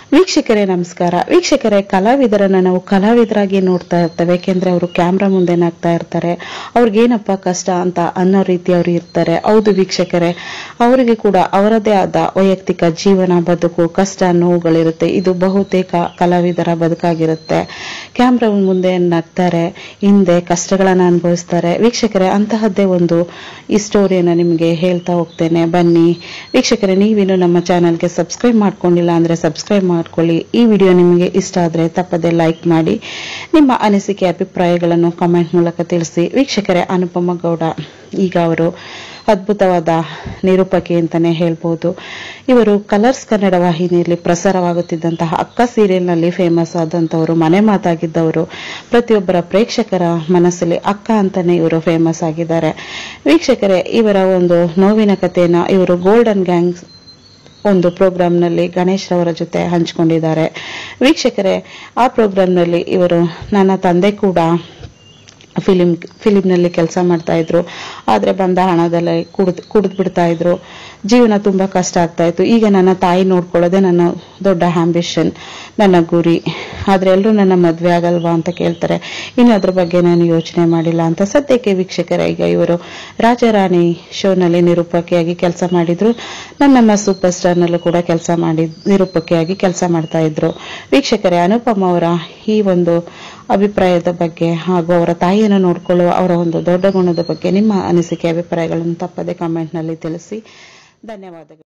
ವೀಕ್ಷಕರೇ ನಮಸ್ಕಾರ ವೀಕ್ಷಕರೇ ಕಲಾವಿದರನ್ನ ನಾವು ಕಲಾವಿದರಾಗಿ ನೋಡ್ತಾ ಇರ್ತೇವೆ ಯಾಕೆಂದ್ರೆ ಅವರು ಕ್ಯಾಮ್ರಾ ಮುಂದೆ ನಾಗ್ತಾ ಇರ್ತಾರೆ ಅವ್ರಿಗೇನಪ್ಪ ಕಷ್ಟ ಅಂತ ಅನ್ನೋ ರೀತಿ ಅವರು ಇರ್ತಾರೆ ಹೌದು ವೀಕ್ಷಕರೇ ಅವರಿಗೆ ಕೂಡ ಅವರದೇ ಆದ ವೈಯಕ್ತಿಕ ಜೀವನ ಬದುಕು ಕಷ್ಟ ನೋವುಗಳಿರುತ್ತೆ ಇದು ಬಹುತೇಕ ಕಲಾವಿದರ ಬದುಕಾಗಿರುತ್ತೆ ಕ್ಯಾಮ್ರಾ ಮುಂದೆ ನಗ್ತಾರೆ ಹಿಂದೆ ಕಷ್ಟಗಳನ್ನ ಅನುಭವಿಸ್ತಾರೆ ವೀಕ್ಷಕರೇ ಅಂತಹದ್ದೇ ಒಂದು ಈ ಸ್ಟೋರಿಯನ್ನ ನಿಮಗೆ ಹೇಳ್ತಾ ಹೋಗ್ತೇನೆ ಬನ್ನಿ ವೀಕ್ಷಕರೇ ನೀವಿನ್ನು ನಮ್ಮ ಚಾನಲ್ಗೆ ಸಬ್ಸ್ಕ್ರೈಬ್ ಮಾಡ್ಕೊಂಡಿಲ್ಲ ಅಂದ್ರೆ ಸಬ್ಸ್ಕ್ರೈಬ್ ಮಾಡ್ಕೊಳ್ಳಿ ಈ ವಿಡಿಯೋ ನಿಮಗೆ ಇಷ್ಟ ಆದ್ರೆ ತಪ್ಪದೆ ಲೈಕ್ ಮಾಡಿ ನಿಮ್ಮ ಅನಿಸಿಕೆ ಅಭಿಪ್ರಾಯಗಳನ್ನು ಕಮೆಂಟ್ ಮೂಲಕ ತಿಳಿಸಿ ವೀಕ್ಷಕರೇ ಅನುಪಮ ಗೌಡ ಈಗ ಅವರು ಅದ್ಭುತವಾದ ನಿರೂಪಕಿ ಅಂತಾನೆ ಹೇಳ್ಬೋದು ಇವರು ಕಲರ್ಸ್ ಕನ್ನಡ ವಾಹಿನಿಯಲ್ಲಿ ಪ್ರಸಾರವಾಗುತ್ತಿದ್ದಂತಹ ಅಕ್ಕ ಸೀರಿಯಲ್ನಲ್ಲಿ ಫೇಮಸ್ ಆದಂತವರು ಮನೆ ಮಾತಾಗಿದ್ದವರು ಪ್ರತಿಯೊಬ್ಬರ ಪ್ರೇಕ್ಷಕರ ಮನಸ್ಸಲ್ಲಿ ಅಕ್ಕ ಅಂತಾನೆ ಇವರು ಫೇಮಸ್ ಆಗಿದ್ದಾರೆ ವೀಕ್ಷಕರೇ ಇವರ ಒಂದು ನೋವಿನ ಕಥೆಯನ್ನ ಇವರು ಗೋಲ್ಡನ್ ಗ್ಯಾಂಗ್ಸ್ ಒಂದು ಪ್ರೋಗ್ರಾಂನಲ್ಲಿ ಗಣೇಶ್ ರವರ ಜೊತೆ ಹಂಚಿಕೊಂಡಿದ್ದಾರೆ ವೀಕ್ಷಕರೇ ಆ ಪ್ರೋಗ್ರಾಂನಲ್ಲಿ ಇವರು ನನ್ನ ತಂದೆ ಕೂಡ ಫಿಲಿಂ ಫಿಲಿಂನಲ್ಲಿ ಕೆಲಸ ಮಾಡ್ತಾ ಇದ್ರು ಆದ್ರೆ ಬಂದ ಹಣದಲ್ಲಿ ಕುಡಿದ್ ಕುಡಿದ್ ಬಿಡ್ತಾ ಇದ್ರು ಜೀವನ ತುಂಬಾ ಕಷ್ಟ ಆಗ್ತಾ ಇತ್ತು ಈಗ ನನ್ನ ತಾಯಿ ನೋಡ್ಕೊಳ್ಳೋದೇ ನನ್ನ ದೊಡ್ಡ ಆಂಬಿಷನ್ ನನ್ನ ಗುರಿ ಆದ್ರೆ ಎಲ್ಲರೂ ನನ್ನ ಮದ್ವೆ ಆಗಲ್ವಾ ಅಂತ ಕೇಳ್ತಾರೆ ಇನ್ನು ಅದ್ರ ಬಗ್ಗೆ ನಾನು ಯೋಚನೆ ಮಾಡಿಲ್ಲ ಅಂತ ಸದ್ಯಕ್ಕೆ ವೀಕ್ಷಕರ ಈಗ ಇವರು ರಾಜಾರಾಣಿ ಶೋನಲ್ಲಿ ನಿರೂಪಕಿಯಾಗಿ ಕೆಲಸ ಮಾಡಿದ್ರು ನನ್ನಮ್ಮ ಸೂಪರ್ ಸ್ಟಾರ್ ನಲ್ಲೂ ಕೂಡ ಕೆಲಸ ಮಾಡಿ ನಿರೂಪಕಿಯಾಗಿ ಕೆಲಸ ಮಾಡ್ತಾ ಇದ್ರು ವೀಕ್ಷಕರೇ ಅನುಪಮ ಅವರ ಈ ಒಂದು ಅಭಿಪ್ರಾಯದ ಬಗ್ಗೆ ಹಾಗೂ ಅವರ ತಾಯಿಯನ್ನು ನೋಡಿಕೊಳ್ಳುವ ಅವರ ಒಂದು ದೊಡ್ಡ ಗುಣದ ಬಗ್ಗೆ ನಿಮ್ಮ ಅನಿಸಿಕೆ ಅಭಿಪ್ರಾಯಗಳನ್ನು ತಪ್ಪದೆ ಕಾಮೆಂಟ್ನಲ್ಲಿ ತಿಳಿಸಿ ಧನ್ಯವಾದಗಳು